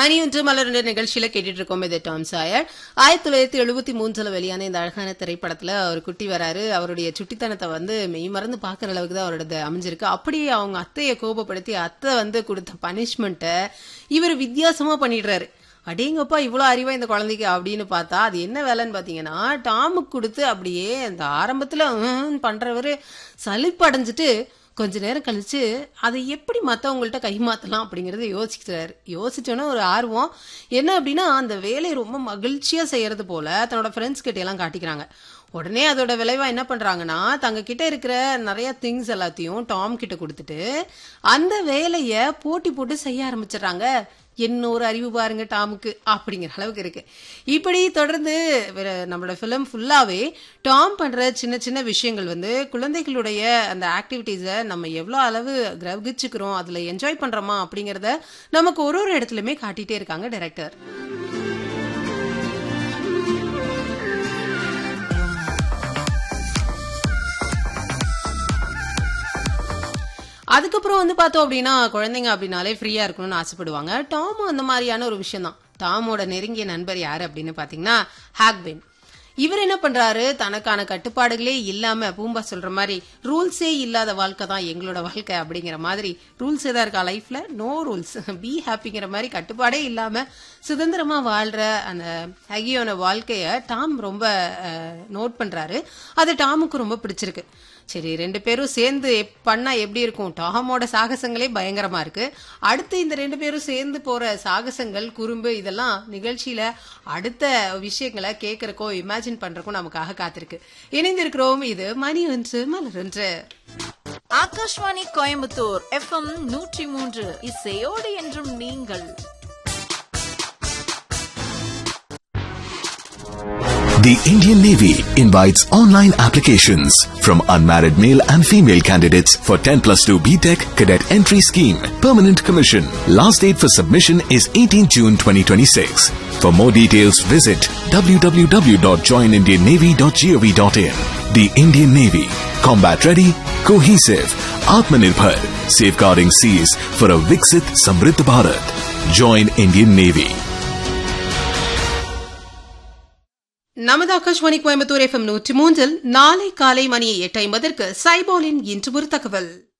மணி ஒன்று மலருடைய நிகழ்ச்சியில கேட்டுட்டு இருக்கோம் இது டாம் சாயர் ஆயிரத்தி தொள்ளாயிரத்தி எழுபத்தி மூன்றுல வெளியான இந்த அழகான திரைப்படத்துல ஒரு குட்டி வராரு அவருடைய சுட்டித்தனத்தை வந்து மெய் மறந்து பாக்குற அளவுக்கு தான் அவரோட அமைஞ்சிருக்கு அப்படியே அவங்க அத்தையை கோபப்படுத்தி அத்தை வந்து கொடுத்த பனிஷ்மெண்ட்டை இவர் வித்தியாசமா பண்ணிடுறாரு அடேங்கப்பா இவ்வளோ அறிவா இந்த குழந்தைக்கு அப்படின்னு பார்த்தா அது என்ன வேலைன்னு பார்த்தீங்கன்னா டாமுக்கு கொடுத்து அப்படியே அந்த ஆரம்பத்தில் பண்றவரு சலிப்பு அடைஞ்சிட்டு கொஞ்ச நேரம் கழிச்சு அதை எப்படி மற்றவங்கள்ட்ட கைமாத்தலாம் அப்படிங்கறத யோசிக்கிறாரு யோசிச்சோன்னா ஒரு ஆர்வம் என்ன அப்படின்னா அந்த வேலையை ரொம்ப மகிழ்ச்சியா செய்யறது போல தன்னோட ஃப்ரெண்ட்ஸ் கிட்ட எல்லாம் காட்டிக்கிறாங்க உடனே அதோட விளைவா என்ன பண்றாங்கன்னா தங்க கிட்ட இருக்கிற நிறைய திங்ஸ் எல்லாத்தையும் டாம் கிட்ட கொடுத்துட்டு அந்த வேலைய போட்டி போட்டு செய்ய ஆரம்பிச்சிடுறாங்க என்ன ஒரு அறிவு பாருங்க டாமுக்கு அப்படிங்கிற அளவுக்கு இருக்கு இப்படி தொடர்ந்து வேற- நம்மளோட ஃபிலிம் ஃபுல்லாவே டாம் பண்ற சின்ன சின்ன விஷயங்கள் வந்து குழந்தைகளுடைய அந்த ஆக்டிவிட்டீஸை நம்ம எவ்வளோ அளவு கிரகிச்சுக்கிறோம் அதுல என்ஜாய் பண்றோமா அப்படிங்கறத நமக்கு ஒரு ஒரு இடத்துலயுமே காட்டிட்டே இருக்காங்க டைரக்டர் அதுக்கப்புறம் வந்து பார்த்தோம் அப்படின்னா குழந்தைங்க அப்படின்னாலே ஃப்ரீயா இருக்கணும்னு ஆசைப்படுவாங்க டாமும் அந்த மாதிரியான ஒரு விஷயம் தான் டாமோட நெருங்கிய நண்பர் யாரு அப்படின்னு பாத்தீங்கன்னா ஹாக்பென் இவர் என்ன பண்றாரு தனக்கான கட்டுப்பாடுகளே இல்லாம பூம்பா சொல்ற மாதிரி ரூல்ஸே இல்லாத வாழ்க்கை தான் எங்களோட வாழ்க்கை அப்படிங்கிற மாதிரி ரூல்ஸ் ஏதா இருக்கா லைஃப்ல நோ ரூல்ஸ் பி ஹாப்பிங்கிற மாதிரி கட்டுப்பாடே இல்லாம சுதந்திரமா வாழ்ற அந்த ஹகியோன வாழ்க்கைய டாம் ரொம்ப நோட் பண்றாரு அது டாமுக்கு ரொம்ப பிடிச்சிருக்கு சரி ரெண்டு பேரும் சேர்ந்து எப்- பண்ணா எப்படி இருக்கும் டாமோட சாகசங்களே பயங்கரமா இருக்கு அடுத்து இந்த ரெண்டு பேரும் சேர்ந்து போற சாகசங்கள் குறும்பு இதெல்லாம் நிகழ்ச்சியில அடுத்த விஷயங்களை கேட்கறக்கோ இமேஜின் பண்றக்கோ நமக்காக காத்திருக்கு இணைந்திருக்கிறோம் இது மணி ஒன்று மலர் ஒன்று ஆகாஷ்வாணி கோயம்புத்தூர் எஃப்எம் நூற்றி மூன்று இசையோடு என்றும் நீங்கள் The Indian Navy invites online applications from unmarried male and female candidates for 10 plus 2 BTEC cadet entry scheme, permanent commission. Last date for submission is 18 June 2026. For more details, visit www.joinindiannavy.gov.in. The Indian Navy, combat ready, cohesive, Atmanirbhar, safeguarding seas for a Viksit Samriddh Bharat. Join Indian Navy. நமது Akashvani Coimbatore FM நூற்றி மூன்றில் நாளை காலை மணி எட்டு ஐம்பதற்கு சைபாலின் இன்று ஒரு தகவல்